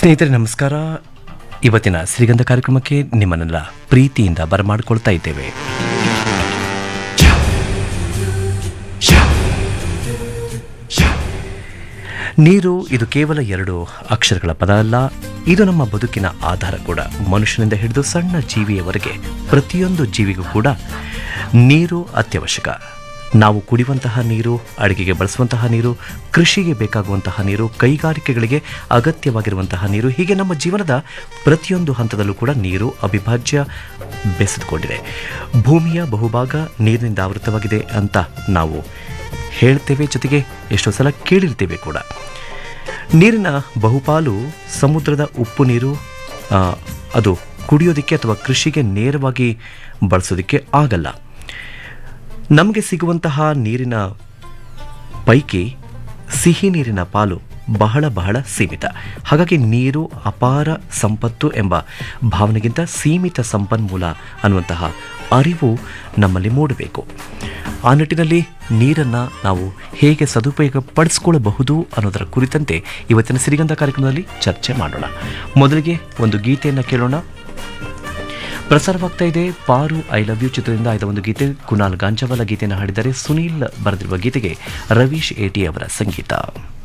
ಸ್ನೇಹಿತರೆ ನಮಸ್ಕಾರ ಇವತ್ತಿನ ಶ್ರೀಗಂಧ ಕಾರ್ಯಕ್ರಮಕ್ಕೆ ನಿಮ್ಮನ್ನೆಲ್ಲ ಪ್ರೀತಿಯಿಂದ ಬರಮಾಡಿಕೊಳ್ತಾ ಇದ್ದೇವೆ ನೀರು ಇದು ಕೇವಲ ಎರಡು ಅಕ್ಷರಗಳ ಪದ ಅಲ್ಲ ಇದು ನಮ್ಮ ಬದುಕಿನ ಆಧಾರ ಕೂಡ ಮನುಷ್ಯನಿಂದ ಹಿಡಿದು ಸಣ್ಣ ಜೀವಿಯವರೆಗೆ ಪ್ರತಿಯೊಂದು ಜೀವಿಗೂ ಕೂಡ ನೀರು ಅತ್ಯವಶ್ಯಕ ನಾವು ಕುಡಿಯುವಂತಹ ನೀರು ಅಡುಗೆಗೆ ಬಳಸುವಂತಹ ನೀರು ಕೃಷಿಗೆ ಬೇಕಾಗುವಂತಹ ನೀರು ಕೈಗಾರಿಕೆಗಳಿಗೆ ಅಗತ್ಯವಾಗಿರುವಂತಹ ನೀರು ಹೀಗೆ ನಮ್ಮ ಜೀವನದ ಪ್ರತಿಯೊಂದು ಹಂತದಲ್ಲೂ ಕೂಡ ನೀರು ಅವಿಭಾಜ್ಯ ಬೆಸೆದುಕೊಂಡಿದೆ ಭೂಮಿಯ ಬಹುಭಾಗ ನೀರಿನಿಂದ ಆವೃತವಾಗಿದೆ ಅಂತ ನಾವು ಹೇಳ್ತೇವೆ ಜೊತೆಗೆ ಎಷ್ಟೋ ಸಲ ಕೇಳಿರ್ತೇವೆ ಕೂಡ ನೀರಿನ ಬಹುಪಾಲು ಸಮುದ್ರದ ಉಪ್ಪು ನೀರು ಆ, ಅದು ಕುಡಿಯೋದಕ್ಕೆ ಅಥವಾ ಕೃಷಿಗೆ ನೇರವಾಗಿ ಬಳಸೋದಕ್ಕೆ ಆಗಲ್ಲ ನಮಗೆ ಸಿಗುವಂತಹ ನೀರಿನ ಪೈಕಿ ಸಿಹಿ ನೀರಿನ ಪಾಲು ಬಹಳ ಬಹಳ ಸೀಮಿತ ಹಾಗಾಗಿ ನೀರು ಅಪಾರ ಸಂಪತ್ತು ಎಂಬ ಭಾವನೆಗಿಂತ ಸೀಮಿತ ಸಂಪನ್ಮೂಲ ಅನ್ನುವಂತಹ ಅರಿವು ನಮ್ಮಲ್ಲಿ ಮೂಡಬೇಕು ಆ ನಿಟ್ಟಿನಲ್ಲಿ ನೀರನ್ನು ನಾವು ಹೇಗೆ ಸದುಪಯೋಗ ಪಡಿಸ್ಕೊಳ್ಳಬಹುದು ಅನ್ನೋದರ ಕುರಿತಂತೆ ಇವತ್ತಿನ ಸಿರಿಗಂಧ ಕಾರ್ಯಕ್ರಮದಲ್ಲಿ ಚರ್ಚೆ ಮಾಡೋಣ ಮೊದಲಿಗೆ ಒಂದು ಗೀತೆಯನ್ನು ಕೇಳೋಣ ಪ್ರಸಾರವಾಗ್ತಾ ಇದೆ ಪಾರು ಐ ಲವ್ ಯು ಚಿತ್ರದಿಂದ ಆಯ್ದ ಒಂದು ಗೀತೆ ಕುನಾಲ್ ಗಾಂಜಾವಾಲ ಗೀತೆಯನ್ನು ಹಾಡಿದರೆ ಸುನೀಲ್ ಬರೆದಿರುವ ಗೀತೆಗೆ ರವೀಶ್ ಏಟಿ ಅವರ ಸಂಗೀತ